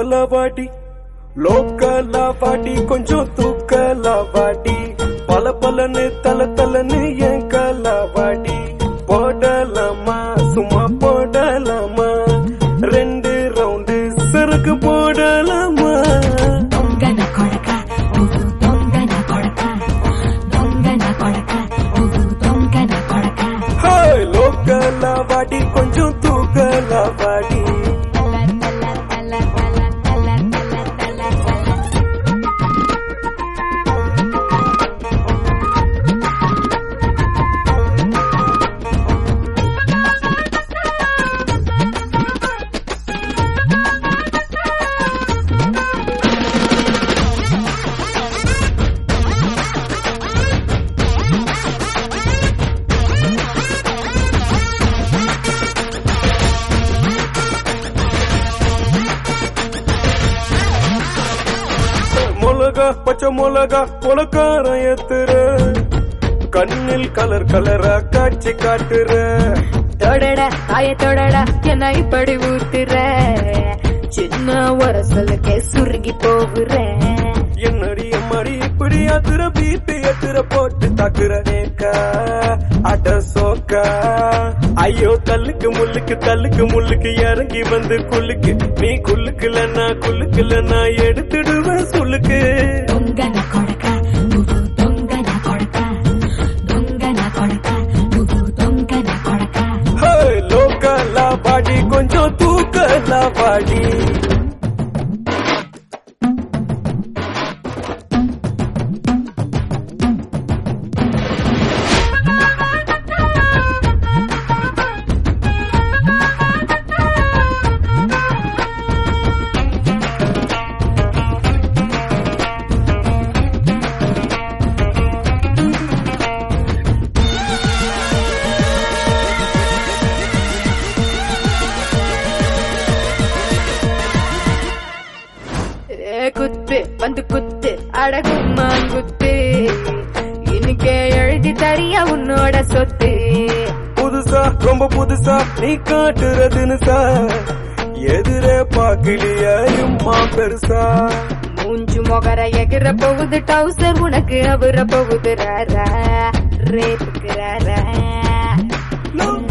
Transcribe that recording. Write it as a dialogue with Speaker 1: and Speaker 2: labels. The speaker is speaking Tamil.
Speaker 1: லோக்கலா வாடி லோக்கலா வாடி கொஞ்சம் தூக்கலா வாடி பல பலன்னு தல தலன்னு என் கலா வாடி போடலாமா சும்மா போடலாமா ரெண்டு ரவுண்டு சரக்கு போடலாமா
Speaker 2: దొంగన కొడక నువ్వు దొంగన కొడక దొంగన కొడక నువ్వు దొంగన కొడక
Speaker 1: ஹாய் லோக்கலா வாடி கொஞ்சம் தூக்கலா வாடி மிளகா பச்சை மிளகா புலக்காரம் ஏத்துற கண்ணில் கலர் கலரா காட்சி காட்டுற
Speaker 2: தொடட தாய தொடட என்ன இப்படி ஊத்துற சின்ன உரசலுக்கே சுருங்கி போகுற
Speaker 1: என்னடி அம்மாடி இப்படி அத்துற பீப்பி எத்துற போட்டு தாக்குற நேக்கா அட சோக்கா ஐயோ தள்ளுக்கு முள்ளுக்கு தள்ளுக்கு முள்ளுக்கு இறங்கி வந்து குள்ளுக்கு நீ குள்ளுக்குலன்னா குள்ளுக்குலன்னா எடுத்துடுவேன் சொல்லுக்கு
Speaker 2: దొంగన కొడక నువ్వు దొంగన కొడక దొంగన కొడక నువ్వు దొంగన కొడక
Speaker 1: ஹே லோக்கலா பாடி கொஞ்சம் தூக்கலா பாடி
Speaker 2: ஏ குத்து வந்து குத்து அடகுமான் குத்து இன்னைக்கே எழுதி தரியா உன்னோட சொத்து
Speaker 1: புதுசா ரொம்ப புதுசா நீ காட்டுறதுன்னு சார் எதிரே பாக்கலையா இம்மா பெருசா
Speaker 2: மூஞ்சு மொகர எகிற போகுது டவுசர் உனக்கு அவர போகுது ராரா ரேப்புக்கு ராரா
Speaker 1: லோக்கலா